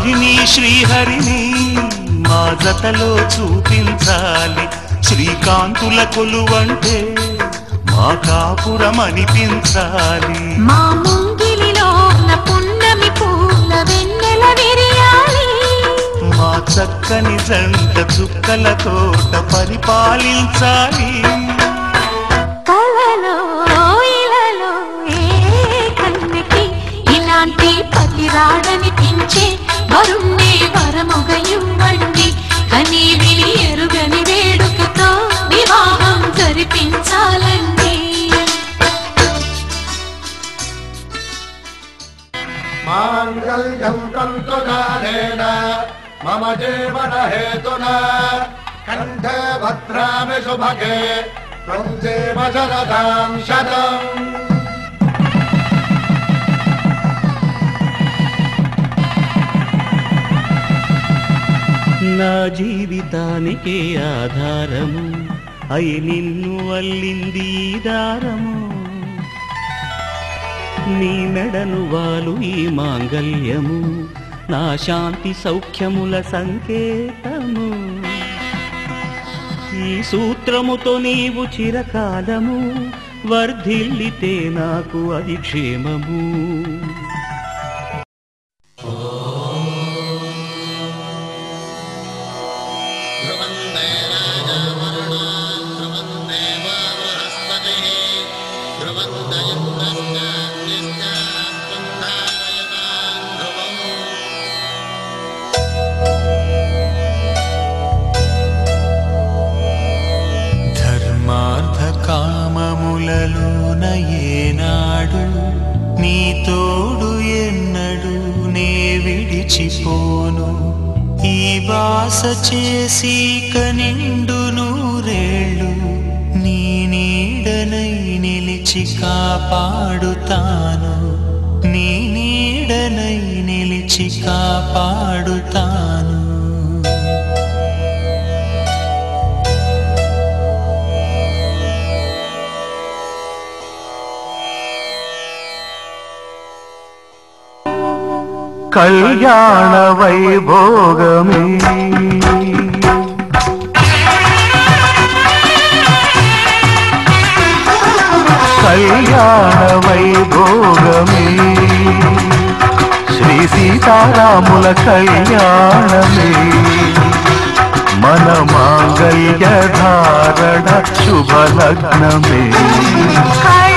రాధిని శ్రీహరిని మా జతలో చూపించాలి శ్రీకాంతుల కొలువంటే మా కాపురం అనిపించాలి మా ముంగిలిలో ఉన్న పున్నమి పూల వెన్నెల విరియాలి మా చక్కని జంట చుక్కల తోట పరిపాలించాలి కలలో ఇలలో ఏ కన్నకి ఇలాంటి పతి రాడనిపించే వరుణ్ణి వరముగ ఇవ్వండి కని విని ఎరుగని వేడుకతో వివాహం జరిపించాలండి మాంగళ్యం తంతునానేన మమ జీవన హేతునా కంఠే భద్రామి శుభగే త్వం జీవ శరదాం శతం నా జీవితానికే ఆధారము అయి నిన్ను అల్లింది ఈ దారము నీ మెడను వాలు ఈ మాంగల్యము నా శాంతి సౌఖ్యముల సంకేతము ఈ సూత్రముతో నీవు చిరకాలము వర్ధిల్లితే నాకు అది క్షేమము ధర్మార్థ కామములలోన ఏనాడు నీ తోడు ఎన్నడు నే విడిచిపోను ఈ వాస చేసి కనిండు నూరేళ్ళు నీ నీడనై నిలిచి కాపాడుతాను నీ నీడనై నిలిచి కాపాడుతాను కళ్యాణ వైభోగమే కళ్యాణ వైభోగమే శ్రీ సీతారాముల కళ్యాణమే మన మాంగళ్య ధారణ శుభలగ్నమే కళ